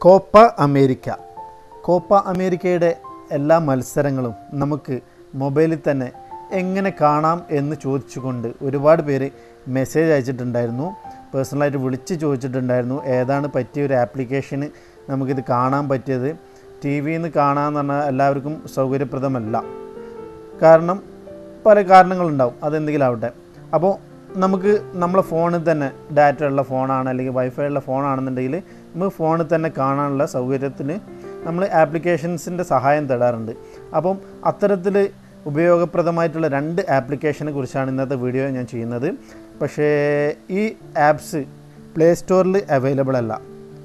Copa America Copa അമേരിക്കയുടെ എല്ലാ മത്സരങ്ങളും നമുക്ക് മൊബൈലിൽ തന്നെ എങ്ങനെ കാണാം എന്ന് ചോദിച്ചുകൊണ്ട് ഒരുപാട് പേര് മെസ്സേജ് അയച്ചിട്ടുണ്ടായിരുന്നു പേഴ്സണലായിട്ട് വിളിച്ച് ചോദിച്ചിട്ടുണ്ടായിരുന്നു ഏതാണ് പറ്റിയ ഒരു ആപ്ലിക്കേഷന് നമുക്കിത് കാണാൻ പറ്റിയത് ടി വിയിൽ നിന്ന് കാണാമെന്ന് പറഞ്ഞാൽ എല്ലാവർക്കും സൗകര്യപ്രദമല്ല കാരണം പല കാരണങ്ങളുണ്ടാവും അതെന്തെങ്കിലും ആവട്ടെ അപ്പോൾ നമുക്ക് നമ്മളെ ഫോണിൽ തന്നെ ഡാറ്റ ഉള്ള ഫോണാണ് അല്ലെങ്കിൽ വൈഫൈ ഉള്ള ഫോണാണെന്നുണ്ടെങ്കിൽ നമുക്ക് ഫോണിൽ തന്നെ കാണാനുള്ള സൗകര്യത്തിന് നമ്മൾ ആപ്ലിക്കേഷൻസിൻ്റെ സഹായം തേടാറുണ്ട് അപ്പം അത്തരത്തിൽ ഉപയോഗപ്രദമായിട്ടുള്ള രണ്ട് ആപ്ലിക്കേഷനെ കുറിച്ചാണ് ഇന്നത്തെ വീഡിയോ ഞാൻ ചെയ്യുന്നത് പക്ഷേ ഈ ആപ്സ് പ്ലേ സ്റ്റോറിൽ അവൈലബിൾ അല്ല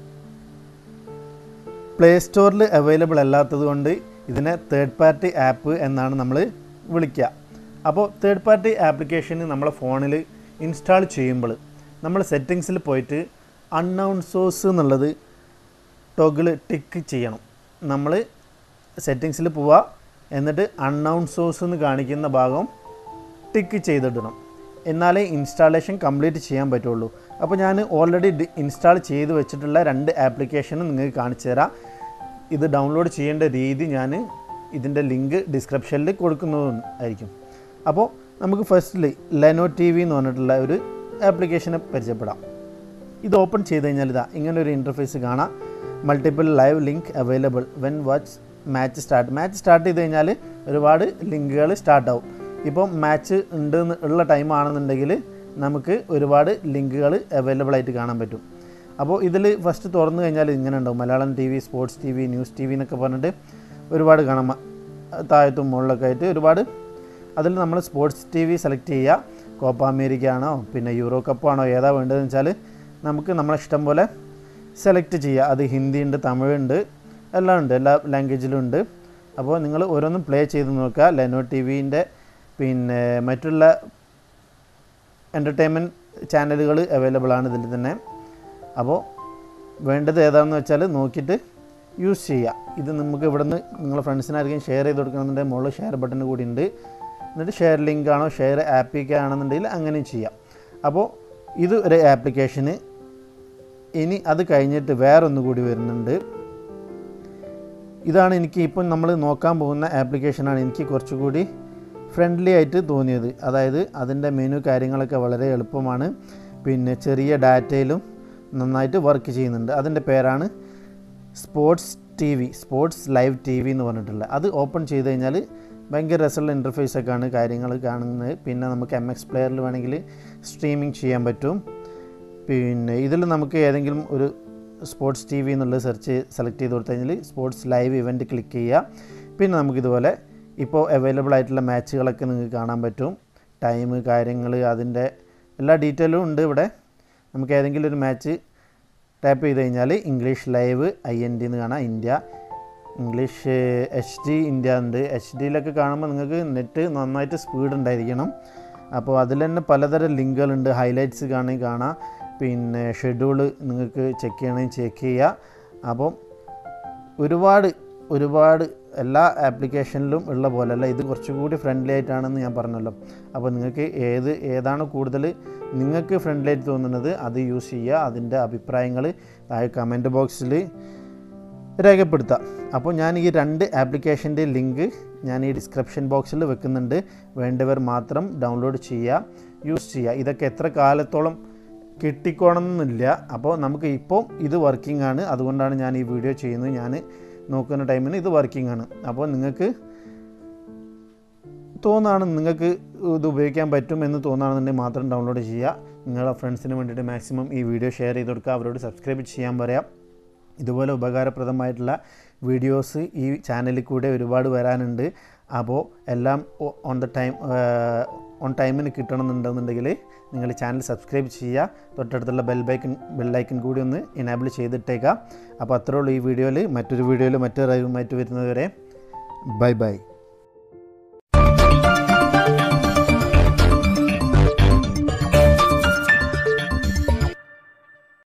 പ്ലേ സ്റ്റോറിൽ അവൈലബിൾ അല്ലാത്തത് കൊണ്ട് ഇതിനെ തേർഡ് പാർട്ടി ആപ്പ് എന്നാണ് നമ്മൾ വിളിക്കുക അപ്പോൾ തേർഡ് പാർട്ടി ആപ്ലിക്കേഷൻ നമ്മളെ ഫോണിൽ ഇൻസ്റ്റാൾ ചെയ്യുമ്പോൾ നമ്മൾ സെറ്റിങ്സിൽ പോയിട്ട് അൺനൗൺ സോഴ്സ് എന്നുള്ളത് ടോഗിൾ ടിക്ക് ചെയ്യണം നമ്മൾ സെറ്റിങ്സിൽ പോവുക എന്നിട്ട് അൺനൗൺ സോഴ്സ് എന്ന് കാണിക്കുന്ന ഭാഗം ടിക്ക് ചെയ്തിടണം എന്നാലേ ഇൻസ്റ്റാളേഷൻ കംപ്ലീറ്റ് ചെയ്യാൻ പറ്റുള്ളൂ അപ്പോൾ ഞാൻ ഓൾറെഡി ഇൻസ്റ്റാൾ ചെയ്ത് വെച്ചിട്ടുള്ള രണ്ട് ആപ്ലിക്കേഷനും നിങ്ങൾക്ക് കാണിച്ചു തരാം ഇത് ഡൗൺലോഡ് ചെയ്യേണ്ട രീതി ഞാൻ ഇതിൻ്റെ ലിങ്ക് ഡിസ്ക്രിപ്ഷനിൽ കൊടുക്കുന്നതായിരിക്കും അപ്പോൾ നമുക്ക് ഫസ്റ്റിൽ ലെനോ ടി വി എന്ന് പറഞ്ഞിട്ടുള്ള ഒരു ആപ്ലിക്കേഷനെ പരിചയപ്പെടാം ഇത് ഓപ്പൺ ചെയ്ത് കഴിഞ്ഞാൽ ഇതാ ഇങ്ങനെ ഒരു ഇൻ്റർഫേസ് കാണാം multiple live link available when watch match start match start ചെയ്ത് കഴിഞ്ഞാൽ ഒരുപാട് ലിങ്കുകൾ സ്റ്റാർട്ട് ആവും ഇപ്പം മാച്ച് ഉണ്ട് എന്ന് ഉള്ള ടൈം ആണെന്നുണ്ടെങ്കിൽ നമുക്ക് ഒരുപാട് ലിങ്കുകൾ അവൈലബിൾ ആയിട്ട് കാണാൻ പറ്റും അപ്പോൾ ഇതിൽ ഫസ്റ്റ് തുറന്നു കഴിഞ്ഞാൽ ഇങ്ങനെ ഉണ്ടാവും Malayalam T V sports T V news T V എന്നൊക്കെ പറഞ്ഞിട്ട് ഒരുപാട് കാണാം താഴത്തും മുകളിലൊക്കെ ആയിട്ട് ഒരുപാട് അതിൽ നമ്മൾ സ്പോർട്സ് ടി വി സെലക്ട് ചെയ്യുക കോപ്പ അമേരിക്ക ആണോ പിന്നെ യൂറോ കപ്പ് ആണോ ഏതാ വേണ്ടതെന്ന് വെച്ചാൽ നമുക്ക് നമ്മളെ ഇഷ്ടം പോലെ സെലക്ട് ചെയ്യുക അത് ഹിന്ദി ഉണ്ട് തമിഴ് ഉണ്ട് എല്ലാം ഉണ്ട് എല്ലാ ലാംഗ്വേജിലും ഉണ്ട് അപ്പോൾ നിങ്ങൾ ഓരോന്നും പ്ലേ ചെയ്ത് നോക്കുക ലെനോ ടി വിൻ്റെ പിന്നെ മറ്റുള്ള എൻ്റർടൈൻമെൻറ്റ് ചാനലുകൾ അവൈലബിൾ ആണ് ഇതിൽ തന്നെ അപ്പോൾ വേണ്ടത് ഏതാണെന്ന് വെച്ചാൽ നോക്കിയിട്ട് യൂസ് ചെയ്യുക ഇത് നമുക്ക് ഇവിടെ നിന്ന് നിങ്ങളുടെ ഫ്രണ്ട്സിനായിരിക്കും ഷെയർ ചെയ്ത് കൊടുക്കണമെന്നുണ്ടെങ്കിൽ മുകളിൽ ഷെയർ ബട്ടൺ കൂടി ഉണ്ട് എന്നിട്ട് ഷെയർ ലിങ്ക് ആണോ ഷെയർ ആപ്പിക്ക് ആണെന്നുണ്ടെങ്കിൽ അങ്ങനെയും ചെയ്യാം അപ്പോൾ ഇത് ഒരു ആപ്ലിക്കേഷന് ഇനി അത് കഴിഞ്ഞിട്ട് വേറൊന്നു കൂടി വരുന്നുണ്ട് ഇതാണ് എനിക്ക് ഇപ്പം നമ്മൾ നോക്കാൻ പോകുന്ന ആപ്ലിക്കേഷനാണ് എനിക്ക് കുറച്ചുകൂടി ഫ്രണ്ട്ലി ആയിട്ട് തോന്നിയത് അതായത് അതിൻ്റെ മെനു കാര്യങ്ങളൊക്കെ വളരെ എളുപ്പമാണ് പിന്നെ ചെറിയ ഡാറ്റയിലും നന്നായിട്ട് വർക്ക് ചെയ്യുന്നുണ്ട് അതിൻ്റെ പേരാണ് sports T V sports live T V എന്ന് പറഞ്ഞിട്ടുള്ള അത് ഓപ്പൺ ചെയ്ത് കഴിഞ്ഞാൽ ഭയങ്കര രസമുള്ള ഇൻ്റർഫേസൊക്കെയാണ് കാര്യങ്ങൾ കാണുന്നത് പിന്നെ നമുക്ക് എം എക്സ് പ്ലെയറിൽ വേണമെങ്കിൽ സ്ട്രീമിംഗ് ചെയ്യാൻ പറ്റും പിന്നെ ഇതിൽ നമുക്ക് ഏതെങ്കിലും ഒരു സ്പോർട്സ് ടി വി എന്നുള്ളത് സെർച്ച് സെലക്ട് ചെയ്ത് കൊടുത്തു കഴിഞ്ഞാൽ സ്പോർട്സ് ലൈവ് ഇവൻറ്റ് ക്ലിക്ക് ചെയ്യുക പിന്നെ നമുക്കിതുപോലെ ഇപ്പോൾ അവൈലബിൾ ആയിട്ടുള്ള മാച്ചുകളൊക്കെ നിങ്ങൾക്ക് കാണാൻ പറ്റും ടൈം കാര്യങ്ങൾ അതിൻ്റെ എല്ലാ ഡീറ്റെയിലും ഉണ്ട് ഇവിടെ നമുക്ക് ഏതെങ്കിലും ഒരു മാച്ച് ടാപ്പ് ചെയ്ത് കഴിഞ്ഞാൽ English live I N D എന്ന് കാണാം India English H D India ഉണ്ട് എച്ച് ഡിയിലൊക്കെ കാണുമ്പോൾ നിങ്ങൾക്ക് നെറ്റ് നന്നായിട്ട് സ്പീഡ് ഉണ്ടായിരിക്കണം അപ്പോൾ അതിൽ തന്നെ പലതരം ലിങ്കുകളുണ്ട് ഹൈലൈറ്റ്സ് കാണുകയും കാണാം പിന്നെ ഷെഡ്യൂൾ നിങ്ങൾക്ക് ചെക്ക് ചെയ്യണമെങ്കിൽ ചെക്ക് ചെയ്യുക അപ്പം ഒരുപാട് ഒരുപാട് എല്ലാ ആപ്ലിക്കേഷനിലും ഉള്ള പോലെയല്ല ഇത് കുറച്ചുകൂടി ഫ്രണ്ട്ലി ആയിട്ടാണെന്ന് ഞാൻ പറഞ്ഞല്ലോ അപ്പോൾ നിങ്ങൾക്ക് ഏത് ഏതാണ് കൂടുതൽ നിങ്ങൾക്ക് ഫ്രണ്ട്ലി ആയിട്ട് തോന്നുന്നത് അത് യൂസ് ചെയ്യുക അതിൻ്റെ അഭിപ്രായങ്ങൾ താഴെ കമൻറ്റ് ബോക്സിൽ രേഖപ്പെടുത്താം അപ്പോൾ ഞാൻ ഈ രണ്ട് ആപ്ലിക്കേഷൻ്റെ ലിങ്ക് ഞാൻ ഈ ഡിസ്ക്രിപ്ഷൻ ബോക്സിൽ വെക്കുന്നുണ്ട് വേണ്ടവർ മാത്രം ഡൗൺലോഡ് ചെയ്യുക യൂസ് ചെയ്യുക ഇതൊക്കെ എത്ര കാലത്തോളം കിട്ടിക്കോണമെന്നില്ല അപ്പോൾ നമുക്ക് ഇപ്പോൾ ഇത് വർക്കിംഗ് ആണ് അതുകൊണ്ടാണ് ഞാൻ ഈ വീഡിയോ ചെയ്യുന്നത് ഞാൻ നോക്കുന്ന ടൈമിന് ഇത് വർക്കിംഗ് ആണ് അപ്പോൾ നിങ്ങൾക്ക് തോന്നുകയാണ് നിങ്ങൾക്ക് ഇത് ഉപയോഗിക്കാൻ പറ്റും എന്ന് തോന്നുകയാണെന്നുണ്ടെങ്കിൽ മാത്രം ഡൗൺലോഡ് ചെയ്യുക നിങ്ങളുടെ ഫ്രണ്ട്സിന് വേണ്ടിയിട്ട് മാക്സിമം ഈ വീഡിയോ ഷെയർ ചെയ്ത് കൊടുക്കുക അവരോട് സബ്സ്ക്രൈബ് ചെയ്യാൻ പറയാം ഇതുപോലെ ഉപകാരപ്രദമായിട്ടുള്ള വീഡിയോസ് ഈ ചാനലിൽ കൂടെ ഒരുപാട് വരാനുണ്ട് അപ്പോൾ എല്ലാം ഓൺ ദ ടൈം ഓൺ ടൈമിന് കിട്ടണമെന്നുണ്ടെന്നുണ്ടെങ്കിൽ നിങ്ങൾ ചാനൽ സബ്സ്ക്രൈബ് ചെയ്യുക തൊട്ടടുത്തുള്ള ബെൽ ബൈക്കൻ ബെല്ലൈക്കൻ കൂടി ഒന്ന് എനാബിൾ ചെയ്തിട്ടേക്കാം അപ്പോൾ അത്രേ ഉള്ളൂ ഈ വീഡിയോയിൽ മറ്റൊരു വീഡിയോയിൽ മറ്റൊരു അറിവുമായിട്ട് വരുന്നതുവരെ ബൈ ബൈ